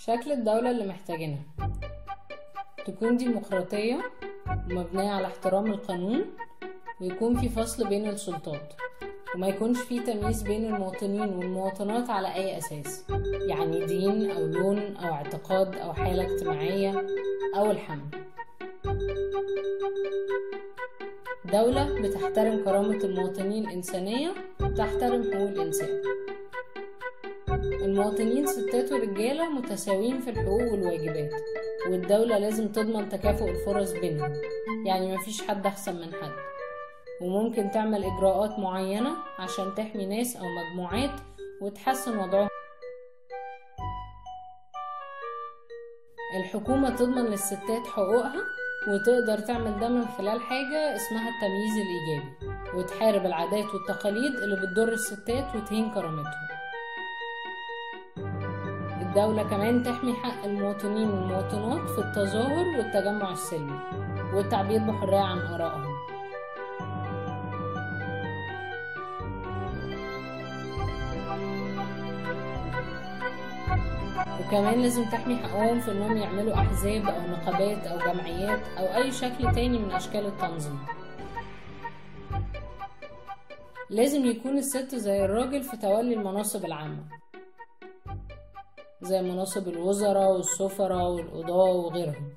شكل الدولة اللي محتاجينها تكون ديمقراطية ومبنية على احترام القانون ويكون في فصل بين السلطات وما يكونش في تمييز بين المواطنين والمواطنات على أي أساس يعني دين أو لون أو اعتقاد أو حالة اجتماعية أو الحمل دولة بتحترم كرامة المواطنين الإنسانية وتحترم حقوق الإنسان المواطنين ستات ورجالة متساويين في الحقوق والواجبات والدولة لازم تضمن تكافؤ الفرص بينهم يعني مفيش حد أحسن من حد وممكن تعمل إجراءات معينة عشان تحمي ناس أو مجموعات وتحسن وضعهم الحكومة تضمن للستات حقوقها وتقدر تعمل ده من خلال حاجة اسمها التمييز الإيجابي وتحارب العادات والتقاليد اللي بتضر الستات وتهين كرامتهم الدولة كمان تحمي حق المواطنين والمواطنات في التظاهر والتجمع السلمي والتعبير بحرية عن آرائهم وكمان لازم تحمي حقهم في انهم يعملوا احزاب او نقابات او جمعيات او اي شكل تاني من اشكال التنظيم لازم يكون الست زي الراجل في تولي المناصب العامة زي مناصب الوزراء والسفراء والقضاة وغيرهم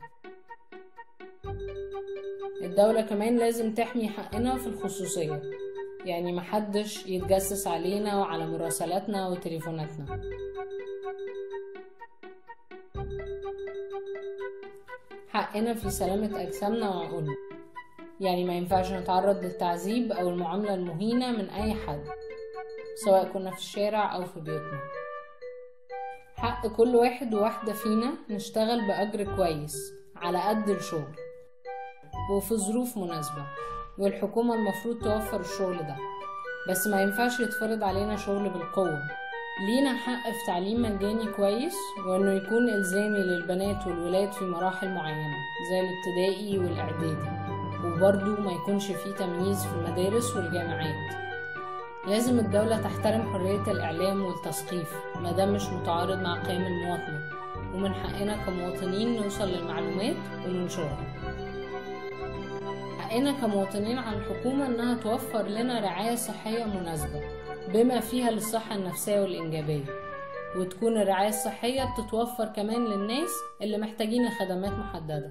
الدولة كمان لازم تحمي حقنا في الخصوصية يعني محدش يتجسس علينا وعلى مراسلاتنا وتليفوناتنا حقنا في سلامة أجسامنا وعقولنا يعني ما ينفعش نتعرض للتعذيب أو المعاملة المهينة من أي حد سواء كنا في الشارع أو في بيوتنا حق كل واحد وواحدة فينا نشتغل بأجر كويس على قد الشغل وفي ظروف مناسبة والحكومة المفروض توفر الشغل ده بس ما ينفعش يتفرض علينا شغل بالقوة لينا حق في تعليم مجاني كويس وانه يكون الزامي للبنات والولاد في مراحل معينة زي الابتدائي والاعدادي وبرضه ما يكونش فيه تمييز في المدارس والجامعات لازم الدولة تحترم حرية الإعلام والتثقيف مادام مش متعارض مع قيم المواطنة ومن حقنا كمواطنين نوصل للمعلومات وننشرها حقنا كمواطنين على الحكومة إنها توفر لنا رعاية صحية مناسبة بما فيها للصحة النفسية والإنجابية وتكون الرعاية الصحية بتتوفر كمان للناس اللي محتاجين لخدمات محددة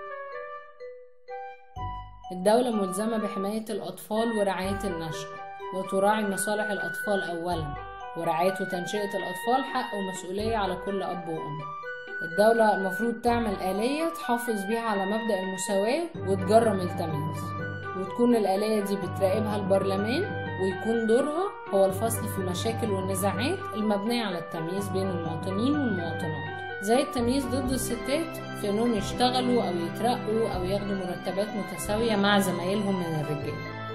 الدولة ملزمة بحماية الأطفال ورعاية النشء وتراعي مصالح الأطفال أولا ورعاية وتنشئة الأطفال حق ومسؤولية على كل أب وأم الدولة المفروض تعمل آلية تحافظ بيها على مبدأ المساواة وتجرم التمييز وتكون الآلية دي بتراقبها البرلمان ويكون دورها هو الفصل في المشاكل والنزاعات المبنية على التمييز بين المواطنين والمواطنات زي التمييز ضد الستات في انهم يشتغلوا او يترقوا او ياخدوا مرتبات متساوية مع زمايلهم من الرجال